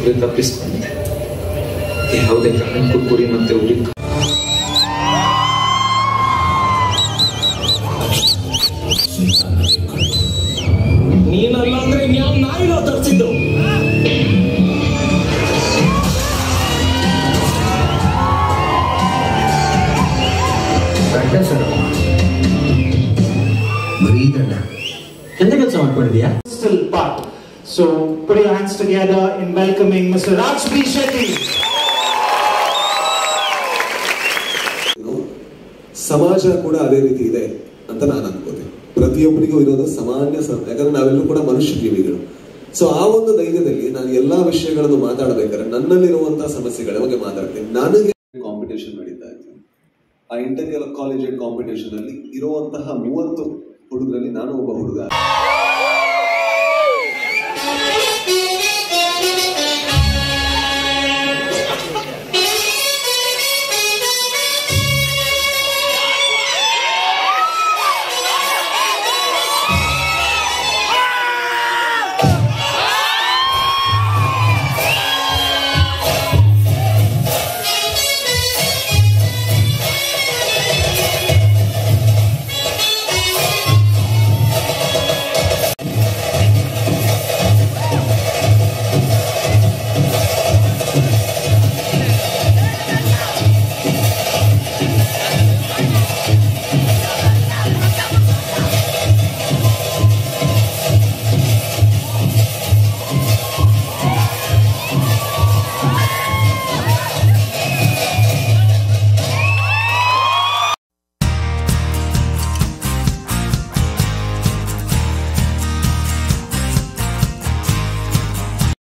ಕುರಿ ತಪ್ಪಿಸ್ಕೊಂಡೆ ಯಾವುದೇ ಕಾರಣಕ್ಕೂ ಕುರಿ ಮತ್ತೆ ಉರಿ ನೀನಲ್ಲ ಅಂದ್ರೆ ಯಾವ ನಾಯಿನ ತರಿಸಿದ್ದು ಬರೀದಣ್ಣ ಎಂತ ಕೆಲಸ ಮಾಡ್ಕೊಂಡಿದ್ಯಾ still part. So put your hands together in welcoming Mr. Raj B. Shetty. ಸಮಾಜ ಕೂಡ ಅದೇ ರೀತಿ ಇದೆ ಅಂತ ನಾನು ಅನ್ಕೋತೀನಿ ಪ್ರತಿಯೊಬ್ಬರಿಗೂ ಇರೋದು ಸಾಮಾನ್ಯ ಸ- ಯಾಕಂದ್ರೆ ನಾವೆಲ್ಲರೂ ಕೂಡ ಮನುಷ್ಯ ಜೀವಿಗಳು ಸೊ ಆ ಒಂದು ಧೈರ್ಯದಲ್ಲಿ ನಾನು ಎಲ್ಲಾ ವಿಷಯಗಳನ್ನು ಮಾತಾಡಬೇಕಾದ್ರೆ ನನ್ನಲ್ಲಿರುವಂತಹ ಸಮಸ್ಯೆಗಳ ಬಗ್ಗೆ ಮಾತಾಡ್ತೀನಿ ನನಗೆ ಕಾಂಪಿಟೇಷನ್ ನಡೀತಾ ಇತ್ತು ಆ ಇಂಟರ್ ಕಾಲೇಜ್ ಕಾಂಪಿಟೇಷನ್ ಅಲ್ಲಿ ಇರುವಂತಹ ಮೂವತ್ತು ಹುಡುಗರಲ್ಲಿ ನಾನು ಒಬ್ಬ ಹುಡುಗ